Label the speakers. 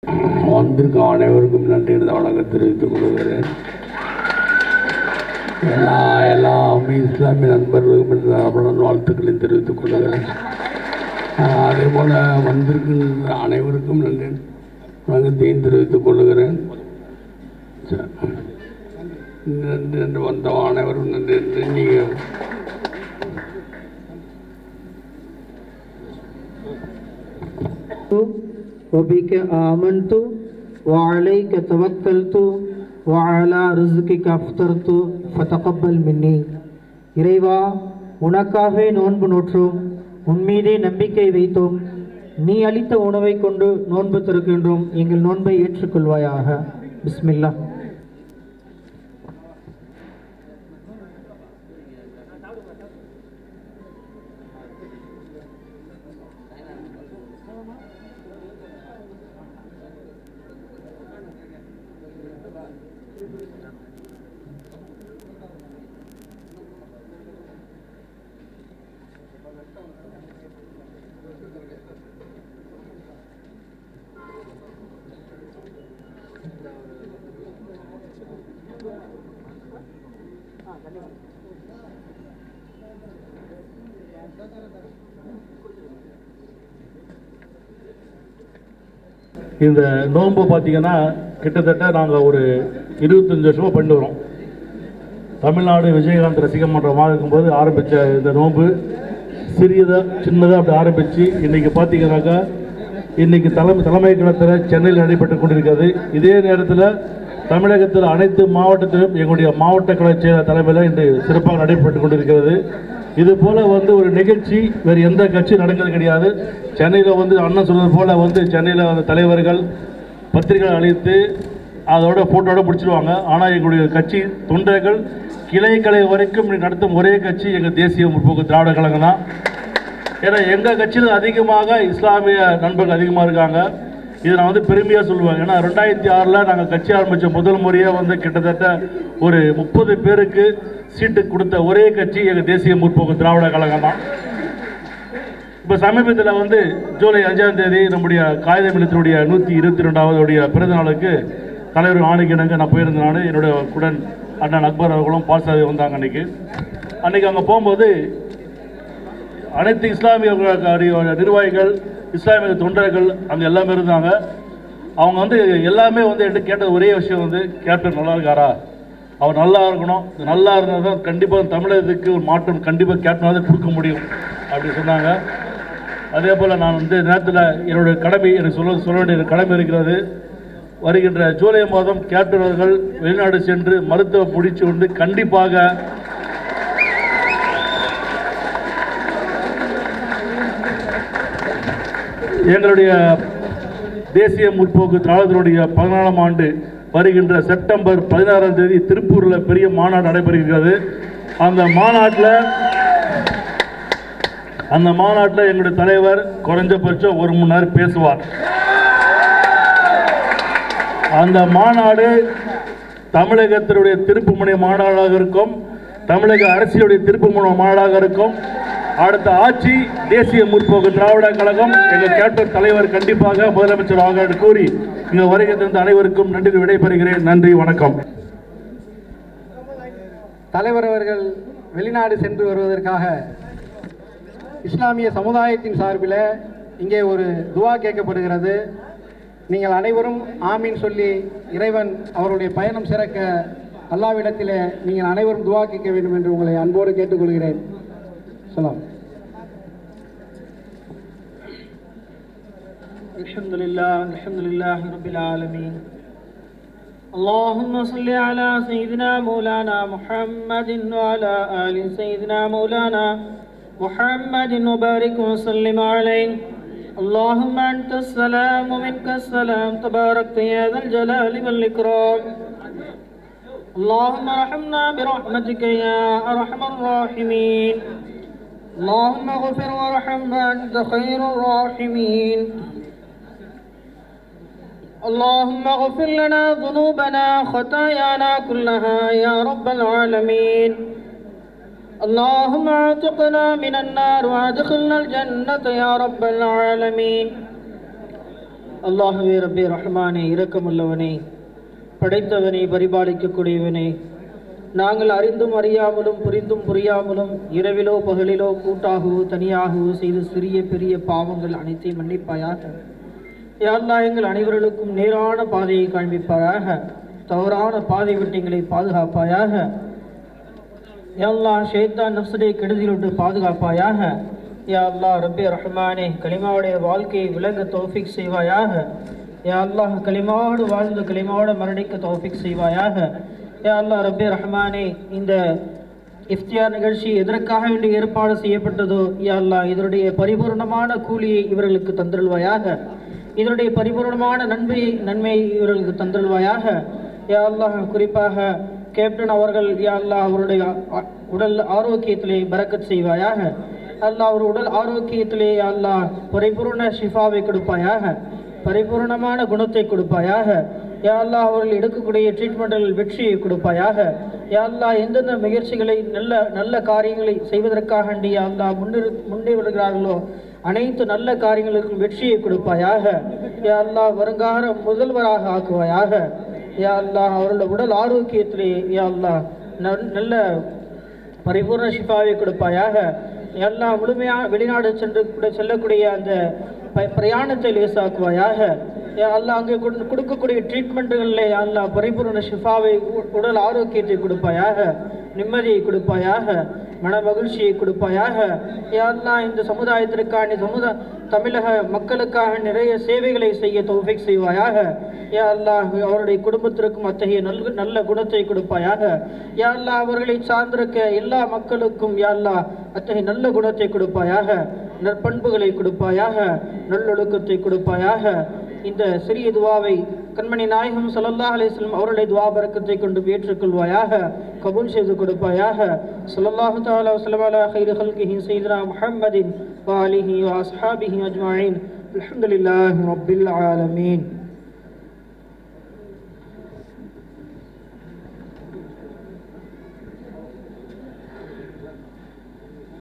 Speaker 1: வந்திருக்கும் அனைவருக்கும் நன்றி இருந்த வணக்கம் தெரிவித்துக் கொள்கிறேன் எல்லா எல்லா இஸ்லாமிய நண்பர்களுக்கும் இந்த அவ்வளவு வாழ்த்துக்களையும் தெரிவித்துக் கொள்கிறேன் ஆஹ் அதே போல் வந்திருக்கின்ற அனைவருக்கும் நன்றி வணக்கத்தையும் தெரிவித்துக் கொள்கிறேன் ச- நன்றி என்று வந்த அனைவரும் நன்றி என்று நீங்கள்
Speaker 2: وبك آمنت وعليك توكلت وعلى رزقك أفطرت فتقبل مني இறைவா உனக்காகவே நோன்பு நோற்றோம் உன் மீதே நம்பிக்கை வைத்தோம் நீ அளித்த உணவை கொண்டு நோன்பு திறக்கின்றோம் எங்கள் நோன்பை ஏற்றுக்கொள்வாயாக பிஸ்மில்லா
Speaker 3: இந்த நோன்பு பார்த்தீங்கன்னா கிட்டத்தட்ட நாங்கள் ஒரு இருபத்தஞ்சு வருஷமாக பண்ணிட்டு வரோம் தமிழ்நாடு விஜயகாந்த் ரசிக மன்றமாக இருக்கும்போது ஆரம்பித்த இந்த நோன்பு சிறியதாக சின்னதாக அப்படி ஆரம்பித்து இன்றைக்கி பார்த்தீங்கன்னாக்கா இன்றைக்கி தலைமை தலைமை கழகத்தில் சென்னையில் நடைபெற்று கொண்டிருக்கிறது இதே நேரத்தில் தமிழகத்தில் அனைத்து மாவட்டத்திலும் எங்களுடைய மாவட்ட கலை செயலர் தலைமையில் இன்று சிறப்பாக நடைபெற்று கொண்டிருக்கிறது இது போல் வந்து ஒரு நிகழ்ச்சி வேறு எந்த கட்சி நடக்கிறது கிடையாது சென்னையில் வந்து அண்ணன் சொன்னது போல் வந்து சென்னையில் வந்து தலைவர்கள் பத்திரிகை அழைத்து அதோட ஃபோட்டோட பிடிச்சிருவாங்க ஆனால் எங்களுடைய கட்சி தொண்டர்கள் கிளை கலை வரைக்கும் நடத்தும் ஒரே கட்சி எங்கள் தேசிய முற்போக்கு திராவிட கழகம் தான் ஏன்னா எங்கள் கட்சியில் அதிகமாக இஸ்லாமிய நண்பர்கள் அதிகமாக இருக்காங்க இதை நான் வந்து பெருமையாக சொல்லுவேன் ஏன்னா ரெண்டாயிரத்தி ஆறில் நாங்கள் கட்சி ஆரம்பித்த முதல் முறையாக வந்து கிட்டத்தட்ட ஒரு முப்பது பேருக்கு சீட்டு கொடுத்த ஒரே கட்சி எங்கள் தேசிய முற்போக்கு திராவிட கழகம் தான் இப்போ சமீபத்தில் வந்து ஜூலை அஞ்சாம் தேதி நம்முடைய காகித மில்லத்தினுடைய நூற்றி இருபத்தி ரெண்டாவதுடைய பிறந்த நாளுக்கு தலைவர் ஆணைக்கிணங்க நான் போயிருந்தேன் நான் என்னுடைய குடன் அண்ணன் அக்பர் அவர்களும் பாசாதி வந்தாங்க அன்னைக்கு அன்னைக்கு அங்கே போகும்போது அனைத்து இஸ்லாமிய நிர்வாகிகள் இஸ்லாமிய தொண்டர்கள் அங்கே எல்லாமே இருந்தாங்க அவங்க வந்து எல்லாமே வந்து என்கிட்ட கேட்டது ஒரே விஷயம் வந்து கேப்டன் நல்லா இருக்காரா அவர் நல்லா இருக்கணும் நல்லா இருந்தால் தான் கண்டிப்பாக தமிழகத்துக்கு ஒரு மாற்றம் கண்டிப்பாக கேப்டனாக கொடுக்க முடியும் அப்படி சொன்னாங்க அதே போல் நான் வந்து நேரத்தில் என்னுடைய கடமை எனக்கு சொல்ல சொல்ல வேண்டிய கடமை இருக்கிறது வருகின்ற ஜூலை மாதம் கேப்டன் அவர்கள் வெளிநாடு சென்று மருத்துவ முடிச்சு கொண்டு கண்டிப்பாக எங்களுடைய தேசிய முற்போக்கு திராவிடத்தினுடைய பதினாலாம் ஆண்டு வருகின்ற செப்டம்பர் பதினாறாம் தேதி திருப்பூரில் பெரிய மாநாடு நடைபெறுகிறது அந்த மாநாட்டில் அந்த மாநாட்டில் எங்களுடைய தலைவர் குறைஞ்சபட்சம் ஒரு மணி நேரம் பேசுவார் அந்த மாநாடு தமிழகத்தினுடைய திருப்புமுனை மாநாடாக இருக்கும் தமிழக அரசியலுடைய திருப்புமுனை மாநாடாக இருக்கும் அடுத்த ஆட்சி தேசிய முற்போக்கு திராவிட கழகம் எங்கள் கேப்டன் தலைவர் கண்டிப்பாக முதலமைச்சர் ஆக என்று கூறி இங்கு வருகை தந்த அனைவருக்கும் நன்றி விடைபெறுகிறேன் நன்றி வணக்கம்
Speaker 4: தலைவர் அவர்கள் வெளிநாடு சென்று வருவதற்காக இஸ்லாமிய சமுதாயத்தின் சார்பில் இங்கே ஒரு துவா கேட்கப்படுகிறது நீங்கள் அனைவரும் ஆமீன் சொல்லி இறைவன் அவருடைய பயணம் சிறக்க அல்லாவிடத்திலே நீங்கள் அனைவரும் துவா கேட்க வேண்டும் என்று உங்களை அன்போடு கேட்டுக்கொள்கிறேன் சொல்லாம்
Speaker 2: الحمد لله الحمد لله رب العالمين اللهم صل على سيدنا مولانا محمد وعلى آل سيدنا مولانا محمد وبارك وسلم عليه اللهم أنت السلام ومنك السلام تباركت يا ذا الجلال والإكرام اللهم ارحمنا برحمتك يا أرحم الراحمين اللهم اغفر وارحم وأنت خير الراحمين اللهم اغفر لنا ذنوبنا خطايانا كلها يا رب العالمين اللهم اعتقنا من النار وادخلنا الجنة يا رب العالمين அல்லாஹுவே ரப்பே ரஹ்மானே இரக்கமுள்ளவனே படைத்தவனே பரிபாலிக்கக்கூடியவனே நாங்கள் அறிந்தும் அறியாமலும் புரிந்தும் புரியாமலும் இரவிலோ பகலிலோ கூட்டாகவோ தனியாகவோ செய்த சிறிய பெரிய பாவங்கள் அனைத்தையும் மன்னிப்பாயாக யாழ்லா எங்கள் அனைவர்களுக்கும் நேரான பாதையை காண்பிப்பாயாக தவறான பாதை விட்டங்களை பாதுகாப்பாயாக யாழ்லா ஷேத்தான் நப்சுடைய கெடுதியில் விட்டு பாதுகாப்பாயாக யா அல்லா ரப்பே ரஹ்மானே கலிமாவுடைய வாழ்க்கையை விளங்க தௌஃபிக் செய்வாயாக யா அல்லாஹ் கலிமாவோடு வாழ்ந்து கலிமாவோடு மரணிக்க தௌஃபிக் செய்வாயாக யா அல்லா ரப்பே ரஹ்மானே இந்த இஃப்தியார் நிகழ்ச்சி எதற்காக வேண்டி ஏற்பாடு செய்யப்பட்டதோ யா அல்லாஹ் இதனுடைய பரிபூர்ணமான கூலியை இவர்களுக்கு தந்திருவாயாக இதனுடைய பரிபூர்ணமான நன்மையை நன்மையை இவர்களுக்கு தந்திருவாயாக யா அல்லாஹ் குறிப்பாக கேப்டன் அவர்கள் யா அல்லாஹ் அவருடைய அ- உடல் ஆரோக்கியத்திலே பறக்கத் செய்வாயாக அல்லாஹ் அவர் உடல் ஆரோக்கியத்திலே யா அல்லாஹ் பரிபூர்ண ஷிஃபாவை கொடுப்பாயாக பரிபூர்ணமான குணத்தை கொடுப்பாயாக யா அல்லாஹ் அவர்கள் எடுக்கக்கூடிய ட்ரீட்மெண்ட்டில் வெற்றியை கொடுப்பாயாக யா அல்லாஹ் எந்தெந்த முயற்சிகளை நல்ல நல்ல காரியங்களை செய்வதற்காக வேண்டி யா அல்லாஹ் முன்னிறு முன்னே வருகிறார்களோ அனைத்து நல்ல காரியங்களுக்கும் வெற்றியை கொடுப்பாயாக யா அல்லாஹ் வருங்கால முதல்வராக ஆக்குவாயாக யா அல்லாஹ் அவருடைய உடல் ஆரோக்கியத்திலே யா அல்லாஹ் நல்- நல்ல பரிபூர்ண ஷிஃபாவை கொடுப்பாயாக எல்லா முழுமையாக வெளிநாடு சென்று கூட செல்லக்கூடிய அந்த ப- பிரயாணத்தை லேசாக்குவாயாக யா அல்லாஹ் அங்கே கொடு- கொடுக்கக்கூடிய ட்ரீட்மெண்ட்டுகளில் யா அல்லாஹ் பரிபூர்ண ஷிஃபாவை உ- உடல் ஆரோக்கியத்தை கொடுப்பாயாக நிம்மதியை கொடுப்பாயாக மன மகிழ்ச்சியை கொடுப்பாயாக யா அல்லாஹ் இந்த சமுதாயத்திற்கான சமுதா தமிழக மக்களுக்காக நிறைய சேவைகளை செய்ய தௌஃபிக் செய்வாயாக யா அல்லாஹ் அவருடைய குடும்பத்திற்கும் அத்தகைய நல்ல நல்ல குணத்தை கொடுப்பாயாக யா அல்லாஹ் அவர்களை சார்ந்திருக்க எல்லா மக்களுக்கும் யா அல்லாஹ் அத்தகைய நல்ல குணத்தை கொடுப்பாயாக நற்பண்புகளை கொடுப்பாயாக நல்லொழுக்கத்தை கொடுப்பாயாக இந்த சிறிய துவாவை கண்மணி நாயகம் ஸல்லல்லாஹு அலைஹி வஸல்லம் அவருடைய துவா பரக்கத்தை கொண்டு ஏற்றுக்கொள்வாயாக கபூல் செய்து கொடுப்பாயாக ஸல்லல்லாஹு தஆலா வஸல்லம் அலா கைரி ஹல்கிஹி சய்யிதுனா முஹம்மதின் வ ஆலிஹி வ அஸ்ஹாபிஹி அஜ்மஈன் அல்ஹம்துலில்லாஹி ரப்பில் ஆலமீன்